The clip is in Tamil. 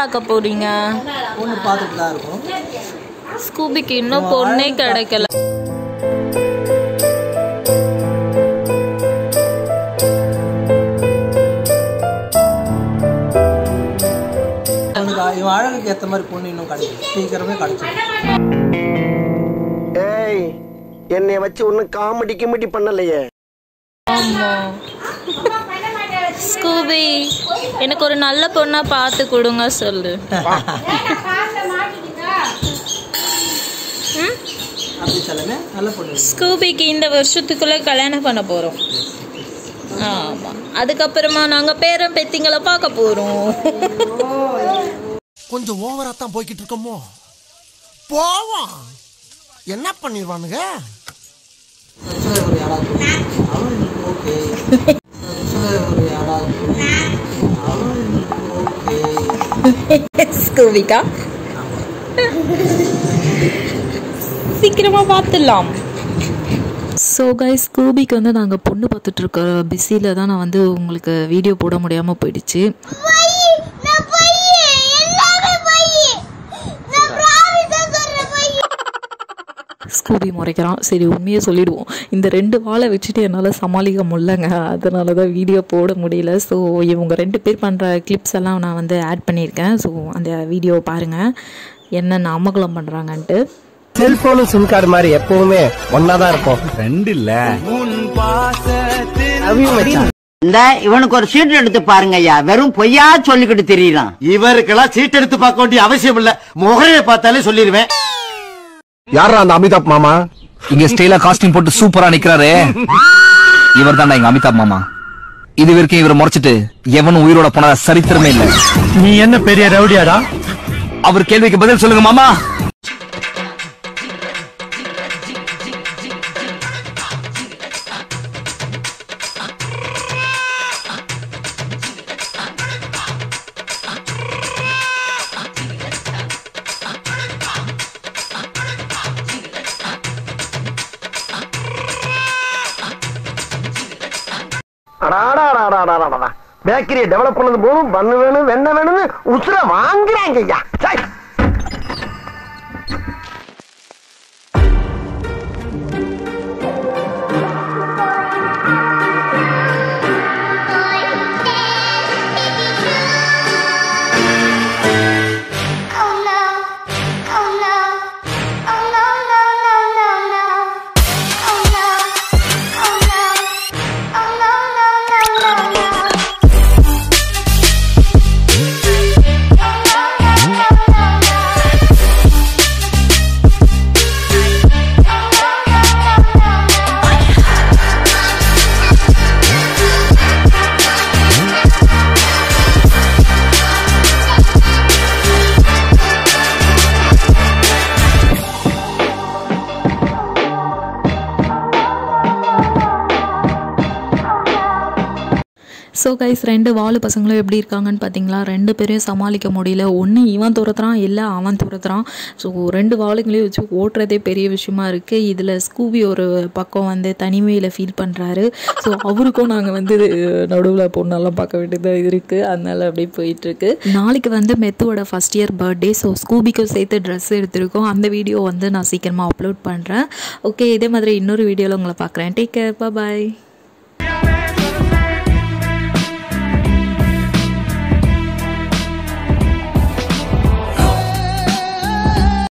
பார்க்க போறீங்க பொண்ணு பார்த்துட்டு தான் இருக்கோம் ஸ்கூபிக்கு இன்னும் பொண்ணே கிடைக்கல அவனுக்கு இவன் அழகுக்கு ஏற்ற மாதிரி பொண்ணு இன்னும் கிடைக்கும் சீக்கிரமே கிடைச்சிடும் ஏய் என்னைய வச்சு ஒன்னும் காமெடி கிமெடி பண்ணலையே ஆமா ஸ்கூபி எனக்கு ஒரு நல்ல பொண்ணா பார்த்து கொடுங்க சொல்லு ம்? அப்படி சொல்லுங்க நல்ல பொண்ணு ஸ்கூபிக்கு இந்த வருஷத்துக்குள்ள கல்யாணம் பண்ண போறோம் ஆமா அதுக்கப்புறமா நாங்க பேரன் பேத்திங்களை பார்க்க போறோம் கொஞ்சம் ஓவரா தான் போய்கிட்டு இருக்கோமோ போவோம் என்ன பண்ணிடுவானுங்க ஒரு யாராவது அவன் ஓகே ஒரு யாராவது அவன் ஓகே ஸ்கூபிக்கா சீக்கிரமா பார்த்துடலாம் ஸோ கைஸ் ஸ்கூபிக்கு வந்து நாங்கள் பொண்ணு பார்த்துட்டு இருக்க பிஸியில் தான் நான் வந்து உங்களுக்கு வீடியோ போட முடியாமல் போயிடுச்சு ஸ்கூபி முறைக்கிறான் சரி உண்மையை சொல்லிடுவோம் இந்த ரெண்டு வாழை வச்சுட்டு என்னால் சமாளிக்க முடியலங்க அதனால தான் வீடியோ போட முடியல ஸோ இவங்க ரெண்டு பேர் பண்ணுற கிளிப்ஸ் எல்லாம் நான் வந்து ஆட் பண்ணியிருக்கேன் ஸோ அந்த வீடியோ பாருங்கள் என்ன நாமக்கலம் பண்ணுறாங்கன்ட்டு செல்போனும் சிம் கார்டு மாதிரி எப்பவுமே ஒன்னாதான் இருக்கும் ரெண்டு இல்ல இந்த இவனுக்கு ஒரு சீட் எடுத்து பாருங்க ஐயா வெறும் பொய்யா சொல்லிக்கிட்டு தெரியலாம் இவருக்கெல்லாம் சீட் எடுத்து பார்க்க வேண்டிய அவசியம் இல்ல முகரையை பார்த்தாலே சொல்லிடுவேன் யாரா அந்த அமிதாப் மாமா இங்க ஸ்டைலா காஸ்டியூம் போட்டு சூப்பரா நிக்கிறாரு இவர் தான்டா எங்க அமிதாப் மாமா இது வரைக்கும் இவரை முறைச்சிட்டு எவனும் உயிரோட போனதா சரித்திரமே இல்ல நீ என்ன பெரிய ரவுடியாடா அவர் கேள்விக்கு பதில் சொல்லுங்க மாமா பேக்கரியை டெவலப் பண்ணது போதும் பண்ணு வேணும் வெண்ண வேணும்னு உசுர வாங்குறாங்க ஐயா சை. Oh no. Oh no. Oh no, no, no, no, no. Oh no. Oh no. Oh no, no, no, no, no. Oh no, no, no, no, no. So guys ரெண்டு வாலு பசங்களும் எப்படி இருக்காங்கன்னு பார்த்தீங்களா ரெண்டு பேரையும் சமாளிக்க முடியல ஒன்று இவன் துரத்துறான் இல்லை அவன் துரத்துறான் ஸோ ரெண்டு வாளுங்களையும் வச்சு ஓட்டுறதே பெரிய விஷயமா இருக்குது இதில் ஸ்கூபி ஒரு பக்கம் வந்து தனிமையில் ஃபீல் பண்ணுறாரு ஸோ அவருக்கும் நாங்கள் வந்து நடுவில் பொண்ணெல்லாம் பார்க்க வேண்டியதாக இருக்குது அதனால அப்படியே போயிட்டுருக்கு நாளைக்கு வந்து மெத்துவோட ஃபஸ்ட் இயர் பர்த்டே ஸோ ஸ்கூபிக்கும் சேர்த்து ட்ரெஸ் எடுத்திருக்கோம் அந்த வீடியோ வந்து நான் சீக்கிரமாக அப்லோட் பண்ணுறேன் ஓகே இதே மாதிரி இன்னொரு வீடியோவில் உங்களை பார்க்குறேன் டேக் கேர் பாய்